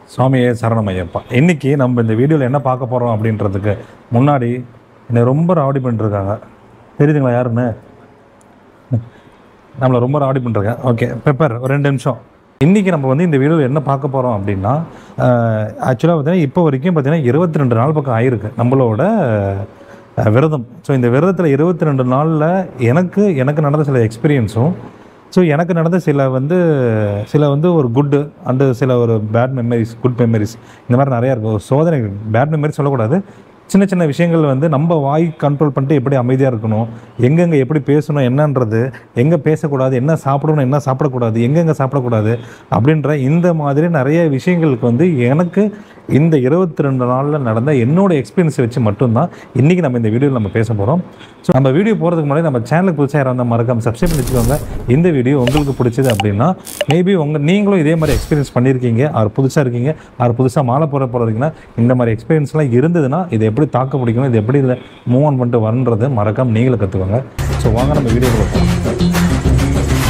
சுவாமியே சரணம் ஐயப்பா இன்னைக்கு நம்ம இந்த வீடியோவில் என்ன பார்க்க போகிறோம் அப்படின்றதுக்கு முன்னாடி என்னை ரொம்ப ராவடி பண்ணிட்டுருக்காங்க தெரியுதுங்களா யாருன்னு நம்மளை ரொம்ப ராவடி பண்ணுறாங்க ஓகே பெப்பர் ஒரு ரெண்டு நிமிஷம் இன்றைக்கி நம்ம வந்து இந்த வீடியோவில் என்ன பார்க்க போகிறோம் அப்படின்னா ஆக்சுவலாக பார்த்தீங்கன்னா இப்போ வரைக்கும் பார்த்தீங்கன்னா இருபத்தி ரெண்டு நாள் பக்கம் ஆயிருக்கு நம்மளோட அஹ், விரதம் ஸோ இந்த விரதத்தில் இருபத்தி ரெண்டு நாளில் எனக்கு எனக்கு நடந்த சில எக்ஸ்பீரியன்ஸும் ஸோ எனக்கு நடந்த சில வந்து சில வந்து ஒரு குட்டு அண்டு சில ஒரு பேட் மெமரிஸ் குட் மெமரிஸ் இந்த மாதிரி நிறையா இருக்கும் ஒரு சோதனை பேட் மெமரிஸ் சொல்லக்கூடாது சின்ன சின்ன விஷயங்கள் வந்து நம்ம வாய் கண்ட்ரோல் பண்ணிட்டு எப்படி அமைதியாக இருக்கணும் எங்கெங்கே எப்படி பேசணும் என்னன்றது எங்கே பேசக்கூடாது என்ன சாப்பிடணும் என்ன சாப்பிடக்கூடாது எங்கெங்கே சாப்பிடக்கூடாது அப்படின்ற இந்த மாதிரி நிறைய விஷயங்களுக்கு வந்து எனக்கு இந்த இருபத்தி ரெண்டு நாளில் நடந்த என்னோட எக்ஸ்பீரியன்ஸ் வச்சு மட்டும்தான் இன்றைக்கி நம்ம இந்த வீடியோவில் நம்ம பேச போகிறோம் ஸோ நம்ம வீடியோ போகிறதுக்கு முன்னாடி நம்ம சேனலுக்கு புதுசாக யாராவது மறக்காம சப்ஸ்கிரைப் பண்ணி வச்சுக்கோங்க இந்த வீடியோ உங்களுக்கு பிடிச்சது அப்படின்னா மேபி உங்கள் நீங்களும் இதே மாதிரி எக்ஸ்பீரியன்ஸ் பண்ணியிருக்கீங்க அவர் புதுசாக இருக்கீங்க அவர் புதுசாக மாலை போட போகிறதுக்குன்னா இந்த மாதிரி எக்ஸ்பீரியன்ஸ்லாம் இருந்ததுன்னா இதை எப்படி தாக்க பிடிக்கணும் இது எப்படி இதில் மூவ் ஆன் பண்ணிட்டு வரன்றது மறக்காம நீங்களும் கற்றுக்கோங்க ஸோ வாங்க நம்ம வீடியோக்குள்ள போகலாம்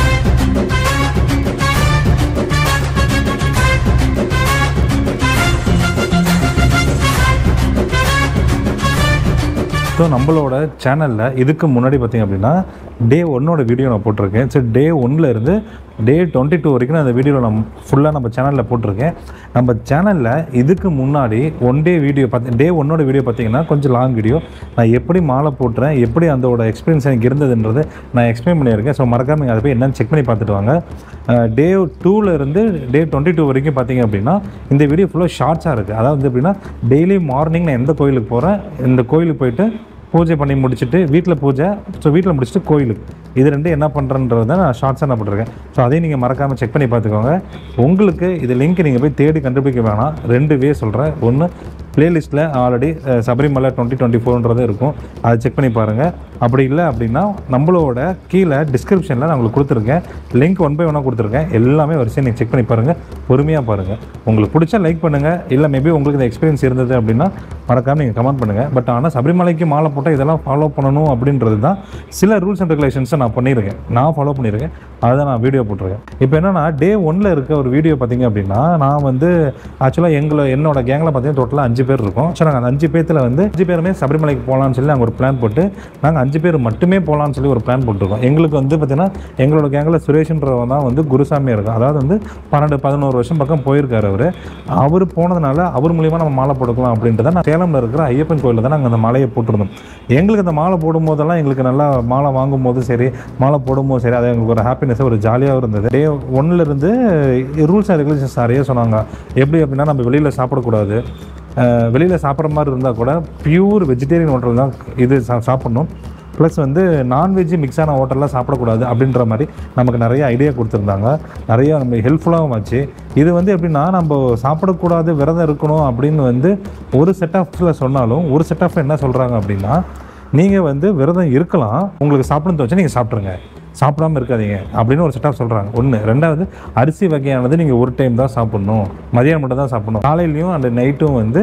ஸோ நம்மளோட சேனலில் இதுக்கு முன்னாடி பார்த்தீங்க அப்படின்னா டே ஒன்னோட வீடியோ நான் போட்டிருக்கேன் ஸோ டே ஒன்னில் இருந்து டே டுவெண்ட்டி டூ வரைக்கும் நான் அந்த வீடியோ நான் ஃபுல்லாக நம்ம சேனலில் போட்டிருக்கேன் நம்ம சேனலில் இதுக்கு முன்னாடி ஒன் டே வீடியோ பார்த்து டே ஒன்னோட வீடியோ பார்த்தீங்கன்னா கொஞ்சம் லாங் வீடியோ நான் எப்படி மாலை போட்டுறேன் எப்படி அதோட எக்ஸ்பீரியன்ஸ் எனக்கு இருந்ததுன்றது நான் எக்ஸ்பிளைன் பண்ணியிருக்கேன் ஸோ மறக்காம நீங்கள் அதை போய் என்னன்னு செக் பண்ணி பார்த்துட்டு வாங்க டே டூவில் இருந்து டே டுவெண்ட்டி டூ வரைக்கும் பார்த்தீங்க அப்படின்னா இந்த வீடியோ ஃபுல்லாக ஷார்ட்ஸாக இருக்குது அதாவது வந்து எப்படின்னா டெய்லி மார்னிங் நான் எந்த கோயிலுக்கு போகிறேன் இந்த கோயிலுக்கு போயிட்டு பூஜை பண்ணி முடிச்சுட்டு வீட்டில் பூஜை ஸோ வீட்டில் முடிச்சுட்டு கோயிலுக்கு இது ரெண்டு என்ன பண்ணுறன்றதை நான் ஷார்ட்ஸாக நான் போட்டிருக்கேன் ஸோ அதையும் நீங்கள் மறக்காமல் செக் பண்ணி பார்த்துக்கோங்க உங்களுக்கு இது லிங்க் நீங்கள் போய் தேடி கண்டுபிடிக்க வேணாம் ரெண்டு வே சொல்கிறேன் ஒன்று பிளேலிஸ்ட்டில் ஆல்ரெடி சபரிமலை டுவெண்ட்டி டுவெண்ட்டி ஃபோர்ன்றது இருக்கும் அதை செக் பண்ணி பாருங்கள் அப்படி இல்லை அப்படின்னா நம்மளோட கீழே டிஸ்கிரிப்ஷனில் நான் உங்களுக்கு கொடுத்துருக்கேன் லிங்க் ஒன் பை ஒன்னாக கொடுத்துருக்கேன் எல்லாமே வரிசையாக நீங்கள் செக் பண்ணி பாருங்கள் பொறுமையாக பாருங்கள் உங்களுக்கு பிடிச்சா லைக் பண்ணுங்கள் இல்லை மேபி உங்களுக்கு இந்த எக்ஸ்பீரியன்ஸ் இருந்தது அப்படின்னா மறக்காமல் நீங்கள் கமெண்ட் பண்ணுங்கள் பட் ஆனால் சபரிமலைக்கு மாலை போட்டால் இதெல்லாம் ஃபாலோ பண்ணணும் அப்படின்றது தான் சில ரூல்ஸ் அண்ட் ரெகுலேஷன்ஸை நான் பண்ணியிருக்கேன் நான் ஃபாலோ பண்ணியிருக்கேன் அதை நான் வீடியோ போட்டிருக்கேன் இப்போ என்னன்னா டே ஒன்ல இருக்க ஒரு வீடியோ பார்த்தீங்க அப்படின்னா நான் வந்து ஆக்சுவலாக எங்களை என்னோட கேங்கில் பார்த்தீங்கன்னா டோட்டலாக அஞ்சு பேர் இருக்கோம் ஸோ நாங்கள் அந்த அஞ்சு பேர்த்தில் வந்து அஞ்சு பேருமே சபரிமலைக்கு போகலான்னு சொல்லி நாங்கள் ஒரு பிளான் போட்டு நாங்கள் அஞ்சு பேர் மட்டுமே போகலான்னு சொல்லி ஒரு பிளான் போட்டிருக்கோம் எங்களுக்கு வந்து பார்த்தீங்கன்னா எங்களோட கேங்கில் சுரேஷ்ன்றவன் தான் வந்து குருசாமியாக இருக்கும் அதாவது வந்து பன்னெண்டு பதினோரு வருஷம் பக்கம் போயிருக்காரு அவர் அவர் போனதுனால அவர் மூலியமாக நம்ம மாலை போட்டுக்கலாம் அப்படின்றத நான் சேலமில் இருக்கிற ஐயப்பன் கோயிலில் தான் நாங்கள் அந்த மாலையை போட்டிருந்தோம் எங்களுக்கு அந்த மாலை போடும்போதெல்லாம் எங்களுக்கு நல்லா மாலை வாங்கும் போது சரி மாலை போடும்போது சரி அது எங்களுக்கு ஒரு ஹாப்பினஸ் ஒரு ஜாலியாகவும் இருந்தது டே ஒன்லேருந்து ரூல்ஸ் அண்ட் ரெகுலேஷன்ஸ் நிறைய சொன்னாங்க எப்படி அப்படின்னா நம்ம வெளியில் சாப்பிடக்கூடாது வெளியில் சாப்பிட்ற மாதிரி இருந்தால் கூட பியூர் வெஜிடேரியன் ஹோட்டல் தான் இது சா சாப்பிட்ணும் ப்ளஸ் வந்து நான்வெஜ் மிக்ஸான ஹோட்டல்லாம் சாப்பிடக்கூடாது அப்படின்ற மாதிரி நமக்கு நிறைய ஐடியா கொடுத்துருந்தாங்க நிறைய நம்ம ஹெல்ப்ஃபுல்லாகவும் ஆச்சு இது வந்து எப்படின்னா நம்ம சாப்பிடக்கூடாது விரதம் இருக்கணும் அப்படின்னு வந்து ஒரு செட் ஆஃப்ஸில் சொன்னாலும் ஒரு செட் ஆஃப் என்ன சொல்கிறாங்க அப்படின்னா நீங்கள் வந்து விரதம் இருக்கலாம் உங்களுக்கு சாப்பிடணும்னு தோச்சா நீங்கள் சாப்பிட்ருங்க சாப்பிடாம இருக்காதீங்க அப்படின்னு ஒரு செட் ஆஃப் சொல்கிறாங்க ஒன்று ரெண்டாவது அரிசி வகையானது நீங்கள் ஒரு டைம் தான் சாப்பிடணும் மதியானம் மட்டும் தான் சாப்பிடணும் காலையிலையும் அந்த நைட்டும் வந்து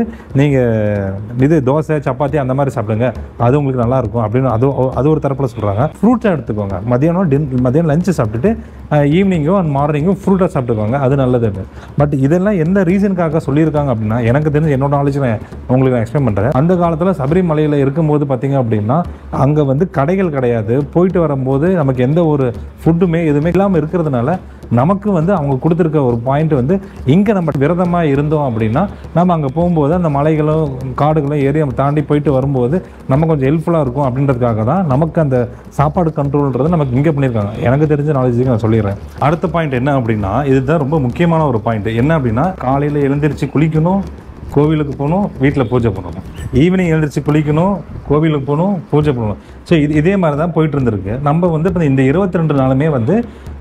நீங்கள் இது தோசை சப்பாத்தி அந்த மாதிரி சாப்பிடுங்க அது உங்களுக்கு நல்லா இருக்கும் அப்படின்னு அது அது ஒரு தரப்பில் சொல்கிறாங்க ஃப்ரூட்டாக எடுத்துக்கோங்க மதியானம் டின் மதியானம் லஞ்சு சாப்பிட்டுட்டு ஈவினிங்கும் அண்ட் மார்னிங்கும் ஃப்ரூட்டாக சாப்பிட்டுக்கோங்க அது நல்லது பட் இதெல்லாம் எந்த ரீசனுக்காக சொல்லியிருக்காங்க அப்படின்னா எனக்கு தெரிஞ்சு என்னோட நாலேஜ் நான் உங்களுக்கு நான் எக்ஸ்பிளைன் பண்ணுறேன் அந்த காலத்தில் சபரிமலையில் இருக்கும்போது பார்த்தீங்க அப்படின்னா அங்கே வந்து கடைகள் கிடையாது போயிட்டு வரும்போது நமக்கு எந்த ஒரு ஃபுட்டுமே எதுவுமே இல்லாமல் இருக்கிறதுனால நமக்கு வந்து அவங்க கொடுத்துருக்க ஒரு பாயிண்ட் வந்து இங்கே நம்ம விரதமாக இருந்தோம் அப்படின்னா நம்ம அங்கே போகும்போது அந்த மலைகளும் காடுகளும் ஏறி நம்ம தாண்டி போயிட்டு வரும்போது நம்ம கொஞ்சம் ஹெல்ப்ஃபுல்லாக இருக்கும் அப்படின்றதுக்காக தான் நமக்கு அந்த சாப்பாடு கண்ட்ரோல்ன்றது நமக்கு இங்கே பண்ணியிருக்காங்க எனக்கு தெரிஞ்ச நாலேஜுக்கு நான் சொல்லிடுறேன் அடுத்த பாயிண்ட் என்ன அப்படின்னா இதுதான் ரொம்ப முக்கியமான ஒரு பாயிண்ட் என்ன அப்படின்னா காலையில் எழுந்திரிச்சு குளிக்கணும் கோவிலுக்கு போகணும் வீட்டில் பூஜை பண்ணணும் ஈவினிங் எழுந்திரிச்சு குளிக்கணும் கோவிலுக்கு போகணும் பூஜை பண்ணணும் ஸோ இது இதே மாதிரி தான் போயிட்டு இருந்திருக்கு நம்ம வந்து இப்போ இந்த இருபத்தி ரெண்டு நாளுமே வந்து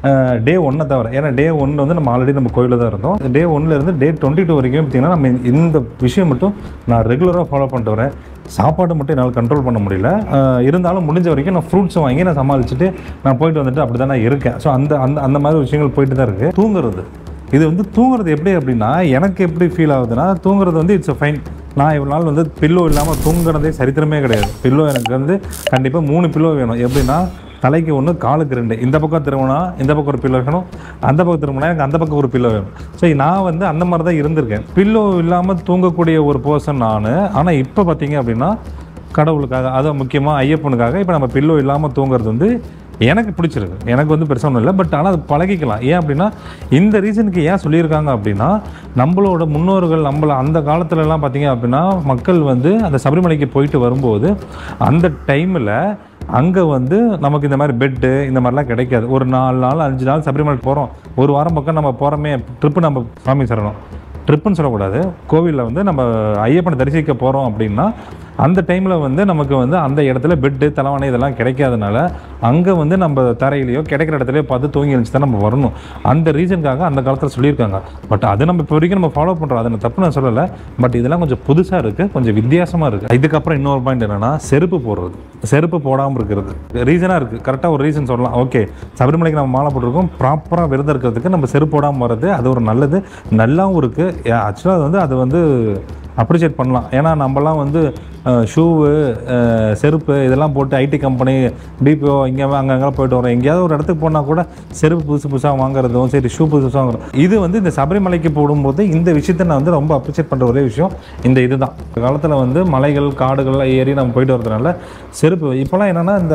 டே ஒன்னை தவிர ஏன்னா டே ஒன்று வந்து நம்ம ஆல்ரெடி நம்ம கோயிலில் தான் இருந்தோம் டே இருந்து டே டுவெண்ட்டி டூ வரைக்கும் பார்த்தீங்கன்னா நம்ம இந்த விஷயம் மட்டும் நான் ரெகுலராக ஃபாலோ பண்ணிட்டு வரேன் சாப்பாடு மட்டும் என்னால் கண்ட்ரோல் பண்ண முடியல அஹ் இருந்தாலும் முடிஞ்ச வரைக்கும் நான் ஃப்ரூட்ஸ் வாங்கி நான் சமாளிச்சுட்டு நான் போயிட்டு வந்துட்டு அப்படி தான் நான் இருக்கேன் ஸோ அந்த அந்த அந்த மாதிரி விஷயங்கள் போயிட்டு தான் இருக்குது தூங்குறது இது வந்து தூங்குறது எப்படி அப்படின்னா எனக்கு எப்படி ஃபீல் ஆகுதுன்னா தூங்குறது வந்து இட்ஸ் ஃபைன் நான் இவ்வளோ நாள் வந்து பில்லோ இல்லாமல் தூங்குறதே சரித்திரமே கிடையாது பில்லோ எனக்கு வந்து கண்டிப்பாக மூணு பில்லோ வேணும் எப்படின்னா தலைக்கு ஒன்று காலுக்கு ரெண்டு இந்த பக்கம் திரும்பினா இந்த பக்கம் ஒரு பில்லோ இருக்கணும் அந்த பக்கம் திரும்பினா எனக்கு அந்த பக்கம் ஒரு பில்லோ வேணும் ஸோ நான் வந்து அந்த மாதிரி தான் இருந்திருக்கேன் பில்லோ இல்லாமல் தூங்கக்கூடிய ஒரு பர்சன் நான் ஆனால் இப்போ பார்த்தீங்க அப்படின்னா கடவுளுக்காக அதுவும் முக்கியமாக ஐயப்பனுக்காக இப்போ நம்ம பில்லோ இல்லாமல் தூங்குறது வந்து எனக்கு பிடிச்சிருக்கு எனக்கு வந்து பெருசாக ஒன்றும் இல்லை பட் ஆனால் அது பழகிக்கலாம் ஏன் அப்படின்னா இந்த ரீசனுக்கு ஏன் சொல்லியிருக்காங்க அப்படின்னா நம்மளோட முன்னோர்கள் நம்மள அந்த காலத்துலலாம் பார்த்தீங்க அப்படின்னா மக்கள் வந்து அந்த சபரிமலைக்கு போயிட்டு வரும்போது அந்த டைமில் அங்கே வந்து நமக்கு இந்த மாதிரி பெட்டு இந்த மாதிரிலாம் கிடைக்காது ஒரு நாலு நாள் அஞ்சு நாள் சபரிமலை போகிறோம் ஒரு வாரம் பக்கம் நம்ம போகிறோமே ட்ரிப்பு நம்ம சாமி சரணம் ட்ரிப்புன்னு சொல்லக்கூடாது கோவிலில் வந்து நம்ம ஐயப்பனை தரிசிக்க போகிறோம் அப்படின்னா அந்த டைமில் வந்து நமக்கு வந்து அந்த இடத்துல பெட்டு தலைவாணை இதெல்லாம் கிடைக்காதனால அங்கே வந்து நம்ம தரையிலையோ கிடைக்கிற இடத்துலையோ பார்த்து தூங்கி எழுந்துச்சு தான் நம்ம வரணும் அந்த ரீசனுக்காக அந்த காலத்தில் சொல்லியிருக்காங்க பட் அது நம்ம இப்போ வரைக்கும் நம்ம ஃபாலோ பண்ணுறோம் அதை நான் தப்பு நான் சொல்லலை பட் இதெல்லாம் கொஞ்சம் புதுசாக இருக்குது கொஞ்சம் வித்தியாசமாக இருக்குது இதுக்கப்புறம் இன்னொரு பாயிண்ட் என்னென்னா செருப்பு போடுறது செருப்பு போடாமல் இருக்கிறது ரீசனாக இருக்குது கரெக்டாக ஒரு ரீசன் சொல்லலாம் ஓகே சபரிமலைக்கு நம்ம மாலை போட்டிருக்கோம் ப்ராப்பராக விரதம் இருக்கிறதுக்கு நம்ம செருப்பு போடாமல் வர்றது அது ஒரு நல்லது நல்லாவும் இருக்குது ஆக்சுவலாக அது வந்து அது வந்து அப்ரிஷியேட் பண்ணலாம் ஏன்னா நம்மலாம் வந்து ஷூவு செருப்பு இதெல்லாம் போட்டு ஐடி கம்பெனி பிபிஓ இங்கே அங்கே அங்கே போயிட்டு வரோம் எங்கேயாவது ஒரு இடத்துக்கு போனால் கூட செருப்பு புதுசு புதுசாக வாங்குறதும் சரி ஷூ புதுசு புதுசாக வாங்குறோம் இது வந்து இந்த சபரிமலைக்கு போடும்போது இந்த விஷயத்தை நான் வந்து ரொம்ப அப்ரிஷியேட் பண்ணுற ஒரே விஷயம் இந்த இதுதான் இந்த காலத்தில் வந்து மலைகள் காடுகள் ஏறி நம்ம போயிட்டு வரதுனால செருப்பு இப்போலாம் என்னென்னா இந்த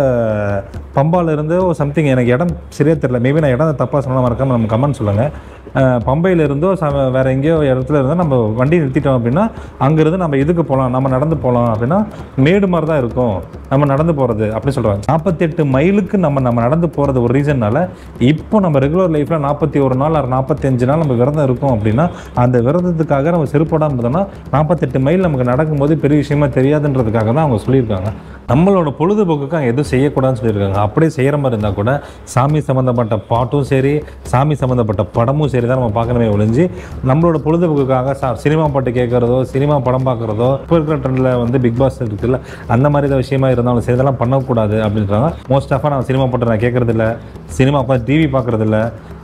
பம்பால இருந்து சம்திங் எனக்கு இடம் சரியாக தெரியல மேபி நான் இடம் தப்பாக சொன்னால் மறக்காம நம்ம கமெண்ட் சொல்லுங்கள் அஹ் பம்பையில இருந்தோ ச வேற எங்கேயோ இடத்துல இருந்தோ நம்ம வண்டி நிறுத்திட்டோம் அப்படின்னா அங்கேருந்து நம்ம இதுக்கு போகலாம் நம்ம நடந்து போகலாம் அப்படின்னா மேடு மாதிரி தான் இருக்கும் நம்ம நடந்து போகிறது அப்படின்னு சொல்கிறாங்க நாற்பத்தெட்டு மைலுக்கு நம்ம நம்ம நடந்து போகிறது ஒரு ரீசன்னால இப்போ நம்ம ரெகுலர் லைஃப்பில் நாற்பத்தி ஒரு நாள் ஒரு நாற்பத்தஞ்சு நாள் நம்ம விரதம் இருக்கோம் அப்படின்னா அந்த விரதத்துக்காக நம்ம செருப்போடாமல் இருந்தோம்னா நாற்பத்தெட்டு மைல் நமக்கு நடக்கும்போது பெரிய விஷயமா தெரியாதுன்றதுக்காக தான் அவங்க சொல்லியிருக்காங்க நம்மளோட பொழுதுபோக்குக்கு அங்கே எதுவும் செய்யக்கூடாதுன்னு சொல்லியிருக்காங்க அப்படியே செய்கிற மாதிரி இருந்தால் கூட சாமி சம்மந்தப்பட்ட பாட்டும் சரி சாமி சம்மந்தப்பட்ட படமும் சரி தான் நம்ம பார்க்கணுமே ஒழிஞ்சு நம்மளோட பொழுதுபோக்குக்காக சா சினிமா பாட்டு கேட்குறதோ சினிமா படம் பார்க்குறதோ இப்போ இருக்கிற ட்ரெண்டில் வந்து பிக் பாஸ் இருக்குல்ல அந்த மாதிரி ஏதாவது விஷயமா இருந்தாலும் சரி இதெல்லாம் பண்ணக்கூடாது அப்படின்றாங்க மோஸ்ட் ஆஃபாக நான் சினிமா பாட்டு நான் கேட்குறதில்ல சினிமா பார்த்து டிவி பார்க்குறதில்ல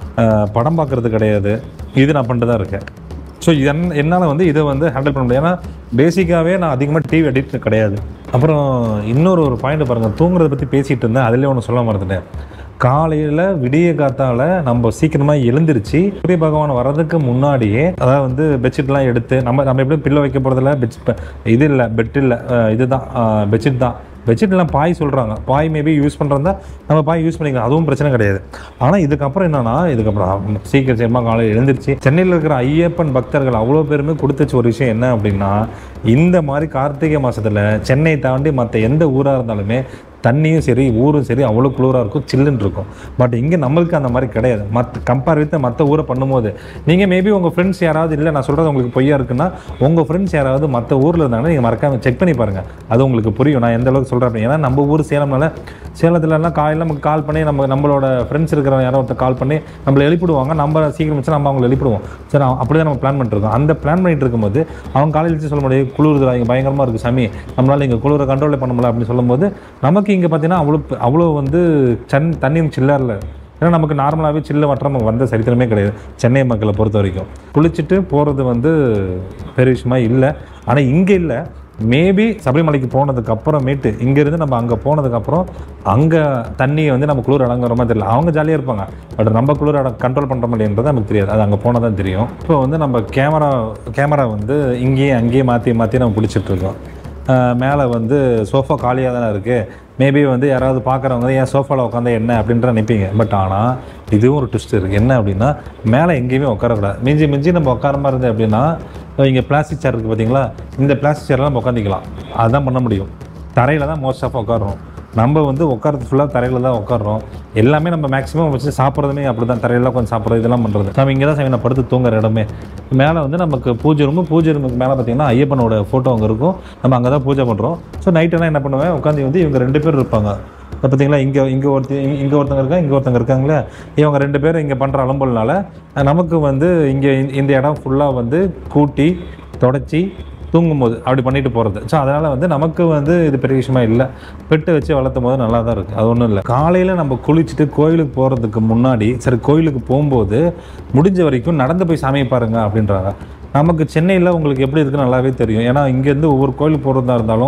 படம் பார்க்குறது கிடையாது இது நான் பண்ணிட்டு தான் இருக்கேன் ஸோ என் என்னால் வந்து இதை வந்து ஹேண்டில் பண்ண முடியும் ஏன்னா பேசிக்காகவே நான் அதிகமாக டிவி அடிக்ட் கிடையாது அப்புறம் இன்னொரு ஒரு பாயிண்ட் பாருங்கள் தூங்குறத பற்றி பேசிகிட்டு இருந்தேன் அதிலே ஒன்று சொல்ல மறந்துட்டேன் காலையில் விடிய காத்தால நம்ம சீக்கிரமாக எழுந்திருச்சு சூரிய பகவான் வர்றதுக்கு முன்னாடியே அதாவது வந்து பெட்ஷீட்லாம் எடுத்து நம்ம நம்ம எப்படி பில்லோ வைக்க போகிறதில்ல பெட் இது இல்லை பெட் இல்லை இதுதான் பெட்ஷீட் தான் பெட்ஷீட்லாம் பாய் சொல்கிறாங்க பாய் மேபி யூஸ் பண்ணுறதா நம்ம பாய் யூஸ் பண்ணிக்கலாம் அதுவும் பிரச்சனை கிடையாது ஆனால் இதுக்கப்புறம் என்னன்னா இதுக்கப்புறம் சீக்கிரம் சீக்கிரமாக காலையில் எழுந்திருச்சு சென்னையில் இருக்கிற ஐயப்பன் பக்தர்கள் அவ்வளோ பேருமே கொடுத்துச்சு ஒரு விஷயம் என்ன அப்படின்னா இந்த மாதிரி கார்த்திகை மாதத்தில் சென்னை தாண்டி மற்ற எந்த ஊராக இருந்தாலுமே தண்ணியும் சரி ஊரும் சரி அவ்வளோ குளிராக இருக்கும் சில்லுன்னு இருக்கும் பட் இங்கே நம்மளுக்கு அந்த மாதிரி கிடையாது மற்ற கம்பேர் வித் மற்ற ஊரை பண்ணும்போது நீங்கள் மேபி உங்கள் ஃப்ரெண்ட்ஸ் யாராவது இல்லை நான் சொல்கிறது உங்களுக்கு பொய்யா இருக்குன்னா உங்கள் ஃப்ரெண்ட்ஸ் யாராவது மற்ற ஊரில் இருந்தாங்கன்னா நீங்கள் மறக்காம செக் பண்ணி பாருங்கள் அது உங்களுக்கு புரியும் நான் எந்த அளவுக்கு சொல்கிறேன் அப்படின்னு. ஏன்னா நம்ம ஊர் சேலம்னால சேலத்துலலாம் காலையில் நமக்கு கால் பண்ணி நம்ம நம்மளோட ஃப்ரெண்ட்ஸ் இருக்கிறவங்க யாரோ ஒருத்தர் கால் பண்ணி நம்மளை எழுப்பிடுவாங்க நம்ம சீக்கிரம் வச்சு நம்ம அவங்களை எழுப்பிடுவோம் சரி அப்படி தான் நம்ம பிளான் பண்ணிருக்கோம் அந்த பிளான் பண்ணிட்டு இருக்கும்போது அவங்க காலையில் வச்சு சொல்ல முடியாது குளிருதுல இங்கே பயங்கரமாக இருக்குது சாமி நம்மளால் இங்கே குளிரை கண்ட்ரோல் பண்ண முடியல அப்படின்னு சொல்லும்போது நமக்கு இங்கே பார்த்தீங்கன்னா அவ்வளோ அவ்வளோ வந்து சன் தண்ணியும் சில்லரில் ஏன்னா நமக்கு நார்மலாகவே சில்ல வட்டம் வந்த சரித்திரமே கிடையாது சென்னை மக்களை பொறுத்த வரைக்கும் குளிச்சுட்டு போகிறது வந்து பெரிய விஷயமா இல்லை ஆனால் இங்கே இல்லை மேபி சபரிமலைக்கு போனதுக்கு அப்புறமேட்டு இங்கேருந்து நம்ம அங்கே போனதுக்கப்புறம் அங்கே தண்ணியை வந்து நம்ம குளிர் அடங்குற மாதிரி தெரியல அவங்க ஜாலியாக இருப்பாங்க பட் நம்ம குளிர் அட கண்ட்ரோல் பண்ணுற முடியுன்றது நமக்கு தெரியாது அது அங்கே போனால் தான் தெரியும் இப்போ வந்து நம்ம கேமரா கேமரா வந்து இங்கேயே அங்கேயே மாற்றி மாற்றி நம்ம பிடிச்சிட்டு இருக்கோம் மேலே வந்து சோஃபா காலியாக தானே இருக்குது மேபி வந்து யாராவது பார்க்குறவங்க ஏன் சோஃபாவில் உட்காந்தா என்ன அப்படின்ற நினைப்பீங்க பட் ஆனால் இதுவும் ஒரு ட்விஸ்ட் இருக்குது என்ன அப்படின்னா மேலே எங்கேயுமே உட்காரக்கூடாது மிஞ்சி மிஞ்சி நம்ம உட்கார மாதிரி இருந்தது அப்படின்னா இங்கே பிளாஸ்டிக் சேர் இருக்குது பார்த்தீங்களா இந்த பிளாஸ்டிக் சேர்லாம் நம்ம உட்காந்துக்கலாம் அதுதான் பண்ண முடியும் தரையில் தான் மோஸ்ட் ஆஃப் உட்காடுறோம் நம்ம வந்து உட்காரது ஃபுல்லாக தரையில் தான் உட்காடுறோம் எல்லாமே நம்ம மேக்ஸிமம் வச்சு சாப்பிட்றதுமே அப்படி தான் தரையில் கொஞ்சம் சாப்பிட்றது இதெல்லாம் பண்ணுறது நம்ம இங்கே தான் சாமி நான் படுத்து தூங்குற இடமே மேலே வந்து நமக்கு பூஜை ரூமு பூஜை ரூமுக்கு மேலே பார்த்தீங்கன்னா ஐயப்பனோட ஃபோட்டோ அங்கே இருக்கும் நம்ம அங்கே தான் பூஜை பண்ணுறோம் ஸோ நைட்டெல்லாம் என்ன பண்ணுவேன் உட்காந்து வந்து இவங்க ரெண்டு பேர் இருப்பாங்க இப்போ பார்த்தீங்களா இங்கே இங்கே ஒருத்தி இங்கே ஒருத்தங்க இருக்காங்க இங்கே ஒருத்தங்க இருக்காங்களே இவங்க ரெண்டு பேரும் இங்கே பண்ணுற அலம்பல்னால நமக்கு வந்து இங்கே இந்த இடம் ஃபுல்லாக வந்து கூட்டி தொடச்சி தூங்கும்போது அப்படி பண்ணிட்டு போகிறது ஸோ அதனால் வந்து நமக்கு வந்து இது பெரிய விஷயமா இல்லை பெட்டு வச்சு வளர்த்தும் போது நல்லா தான் இருக்குது அது ஒன்றும் இல்லை காலையில் நம்ம குளிச்சுட்டு கோயிலுக்கு போகிறதுக்கு முன்னாடி சரி கோயிலுக்கு போகும்போது முடிஞ்ச வரைக்கும் நடந்து போய் சாமியை பாருங்க அப்படின்றாங்க நமக்கு சென்னையில் உங்களுக்கு எப்படி இருக்குன்னு நல்லாவே தெரியும் ஏன்னா இங்கேருந்து ஒவ்வொரு கோயிலுக்கு போகிறதா இருந்தாலும்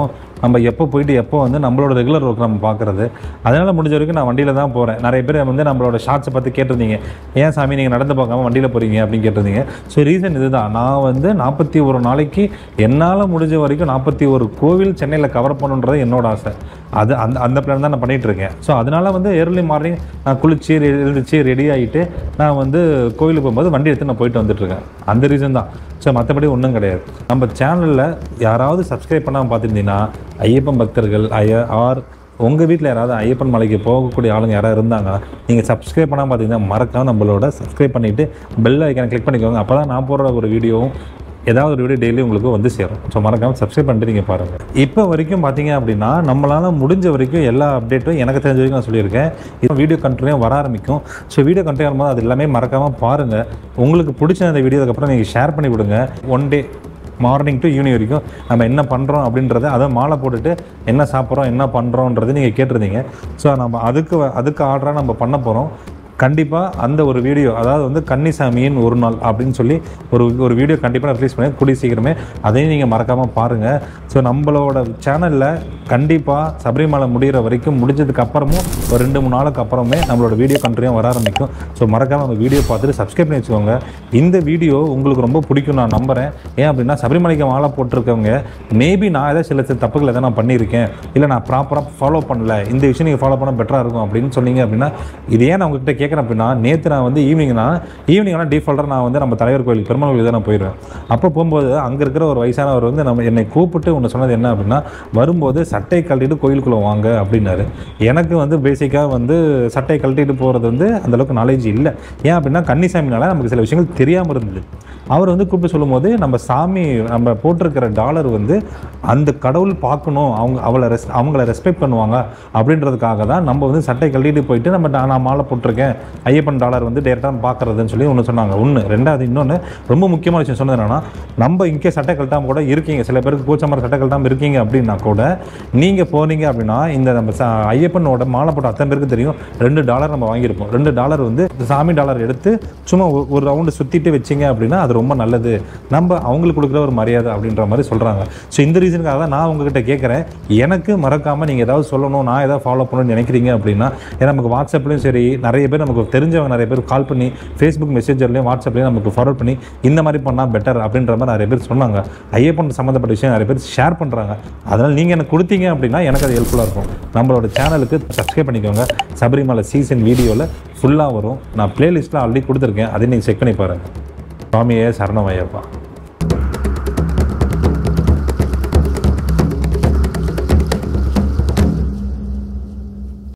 நம்ம எப்போ போயிட்டு எப்போ வந்து நம்மளோட ரெகுலர் ஒர்க் நம்ம பார்க்குறது அதனால் முடிஞ்ச வரைக்கும் நான் வண்டியில் தான் போகிறேன் நிறைய பேர் வந்து நம்மளோட ஷார்ட்ஸை பற்றி கேட்டிருந்தீங்க ஏன் சாமி நீங்கள் நடந்து பார்க்காம வண்டியில் போகிறீங்க அப்படின்னு கேட்டிருந்தீங்க ஸோ ரீசன் இதுதான் நான் வந்து நாற்பத்தி ஒரு நாளைக்கு என்னால் முடிஞ்ச வரைக்கும் நாற்பத்தி ஒரு கோவில் சென்னையில் கவர் பண்ணுன்றது என்னோட ஆசை அது அந்த அந்த பிளான் தான் நான் பண்ணிட்டு இருக்கேன் ஸோ அதனால வந்து ஏர்லி மார்னிங் நான் குளிச்சு ரெ- எழுந்திரிச்சு ரெடி ஆகிட்டு நான் வந்து கோயிலுக்கு போகும்போது வண்டி எடுத்து நான் போயிட்டு வந்துட்டு இருக்கேன் அந்த ரீசன் தான் ஸோ மற்றபடி ஒன்றும் கிடையாது நம்ம சேனலில் யாராவது சப்ஸ்கிரைப் பண்ணாமல் பார்த்துருந்தீங்கன்னா ஐயப்பன் பக்தர்கள் ஐய ஆர் உங்கள் வீட்டில் யாராவது ஐயப்பன் மலைக்கு போகக்கூடிய ஆளுங்க யாராவது இருந்தாங்க நீங்கள் சப்ஸ்கிரைப் பண்ணாமல் பார்த்தீங்கன்னா மறக்காம நம்மளோட சப்ஸ்கிரைப் பண்ணிவிட்டு பெல் ஐக்கான கிளிக் பண்ணிக்கோங்க அப்போ தான் நான் போடுற ஒரு வீடியோவும் ஏதாவது ஒரு வீடியோ டெய்லி உங்களுக்கு வந்து சேரும் ஸோ மறக்காமல் சப்ஸ்கிரைப் பண்ணிட்டு நீங்கள் பாருங்கள் இப்போ வரைக்கும் பார்த்தீங்க அப்படின்னா நம்மளால் முடிஞ்ச வரைக்கும் எல்லா அப்டேட்டும் எனக்கு தெரிஞ்ச வரைக்கும் நான் சொல்லியிருக்கேன் இப்போ வீடியோ கண்டினியூ வர ஆரம்பிக்கும் ஸோ வீடியோ கண்டினியூ வரும்போது அது எல்லாமே மறக்காமல் பாருங்கள் உங்களுக்கு பிடிச்ச அந்த வீடியோ அதுக்கப்புறம் நீங்கள் ஷேர் பண்ணி விடுங்க one day morning to evening வரைக்கும் நம்ம என்ன பண்ணுறோம் அப்படின்றத அதை மாலை போட்டுட்டு என்ன சாப்பிட்றோம் என்ன பண்ணுறோன்றது நீங்கள் கேட்டிருந்தீங்க ஸோ நம்ம அதுக்கு வ- அதுக்கு ஆர்டராக நம்ம பண்ண போகிறோம் கண்டிப்பாக அந்த ஒரு வீடியோ அதாவது வந்து கன்னிசாமியின் ஒரு நாள் அப்படின்னு சொல்லி ஒரு ஒரு வீடியோ கண்டிப்பாக ரிலீஸ் பண்ணி கூடிய சீக்கிரமே அதையும் நீங்கள் மறக்காமல் பாருங்கள் ஸோ நம்மளோட சேனலில் கண்டிப்பாக சபரிமலை முடிகிற வரைக்கும் முடிஞ்சதுக்கு அப்புறமும் ஒரு ரெண்டு மூணு நாளுக்கு அப்புறமே நம்மளோட வீடியோ கண்டினியூ வர ஆரம்பிக்கும் ஸோ மறக்காமல் அந்த வீடியோ பார்த்துட்டு சப்ஸ்கிரைப் பண்ணி வச்சுக்கோங்க இந்த வீடியோ உங்களுக்கு ரொம்ப பிடிக்கும் நான் நம்புகிறேன் ஏன் அப்படின்னா சபரிமலைக்கு மாலை போட்டிருக்கவங்க மேபி நான் ஏதாவது சில சில தப்புகள் எதாவது நான் பண்ணியிருக்கேன் இல்லை நான் ப்ராப்பராக ஃபாலோ பண்ணல இந்த விஷயம் நீங்கள் ஃபாலோ பண்ண பெட்டராக இருக்கும் அப்படின்னு சொன்னீங்க அப்படின்னா இது ஏன் நான் உங்ககிட்ட கேட்குறேன் அப்படின்னா நேற்று நான் வந்து ஈவினிங் நான் ஈவினிங் ஆனால் டிஃபால்ட்டாக நான் வந்து நம்ம தலைவர் கோயில் பெருமாள் கோயில் தான் நான் போயிடுவேன் அப்போ போகும்போது அங்கே இருக்கிற ஒரு வயசானவர் வந்து நம்ம என்னை கூப்பிட்டு ஒன்று சொன்னது என்ன அப்படின்னா வரும்போது சட்டை கழட்டிட்டு கோயிலுக்குள்ளே வாங்க அப்படின்னாரு எனக்கு வந்து பேசிக்காக வந்து சட்டை கழட்டிட்டு போகிறது வந்து அந்தளவுக்கு நாலேஜ் இல்லை ஏன் அப்படின்னா கன்னிசாமினால நமக்கு சில விஷயங்கள் தெரியாமல் இருந்தது அவர் வந்து கூப்பிட்டு சொல்லும்போது நம்ம சாமி நம்ம போட்டிருக்கிற டாலர் வந்து அந்த கடவுள் பார்க்கணும் அவங்க அவளை ரெஸ் அவங்கள ரெஸ்பெக்ட் பண்ணுவாங்க அப்படின்றதுக்காக தான் நம்ம வந்து சட்டை கழட்டிட்டு போயிட்டு நம்ம நான் நான் மாலை போட்டிருக்கேன் ஐயப்பன் டாலர் வந்து டேரெக்டாக பார்க்குறதுன்னு சொல்லி ஒன்று சொன்னாங்க ஒன்று ரெண்டாவது இன்னொன்று ரொம்ப முக்கியமான விஷயம் சொன்னது என்னன்னா நம்ம இங்கே சட்டை கழட்டாமல் கூட இருக்கீங்க சில பேருக்கு கூச்சமாக சட்டை கழட்டாமல் இருக்கீங்க அப்படின்னா கூட நீங்கள் போனீங்க அப்படின்னா இந்த நம்ம ச- ஐயப்பனோட மாலை போட்ட அத்தனை பேருக்கு தெரியும் ரெண்டு டாலர் நம்ம வாங்கியிருப்போம் ரெண்டு டாலர் வந்து சாமி டாலர் எடுத்து சும்மா ஒரு- ஒரு ரவுண்டு சுற்றிட்டு வச்சிங்க அப்படின்னா அது ரொம்ப நல்லது நம்ம அவங்களுக்கு கொடுக்குற ஒரு மரியாதை அப்படின்ற மாதிரி சொல்கிறாங்க ஸோ இந்த ரீசனுக்காக தான் நான் உங்ககிட்ட கேட்குறேன் எனக்கு மறக்காமல் நீங்கள் ஏதாவது சொல்லணும் நான் ஏதாவது ஃபாலோ பண்ணணும்னு நினைக்கிறீங்க அப்படின்னா ஏன்னா நமக்கு வாட்ஸ்அப்லேயும் சரி நிறைய பேர் நமக்கு தெரிஞ்சவங்க நிறைய பேர் கால் பண்ணி ஃபேஸ்புக் மெசேஜர்லையும் வாட்ஸ்அப்லையும் நமக்கு ஃபார்வர்ட் பண்ணி இந்த மாதிரி பண்ணால் பெட்டர் அப்படின்ற மாதிரி நிறைய பேர் சொன்னாங்க ஐயப்பன் சம்மந்தப்பட்ட விஷயம் நிறைய பேர் ஷேர் பண்ணுறாங்க அதனால் நீங்கள் எனக்கு கொடுத்தீங்க அப்படின்னா எனக்கு அது ஹெல்ப்ஃபுல்லாக இருக்கும் நம்மளோட சேனலுக்கு சப்ஸ்கிரைப் பண்ணிக்கோங்க சபரிமலை சீசன் வீடியோவில் ஃபுல்லாக வரும் நான் பிளேலிஸ்ட்டில் ஆல்ரெடி கொடுத்துருக்கேன் அதை நீங்கள் செக் பண்ணி பாருங்கள் சுவாமியே சரணம் ஐயப்பா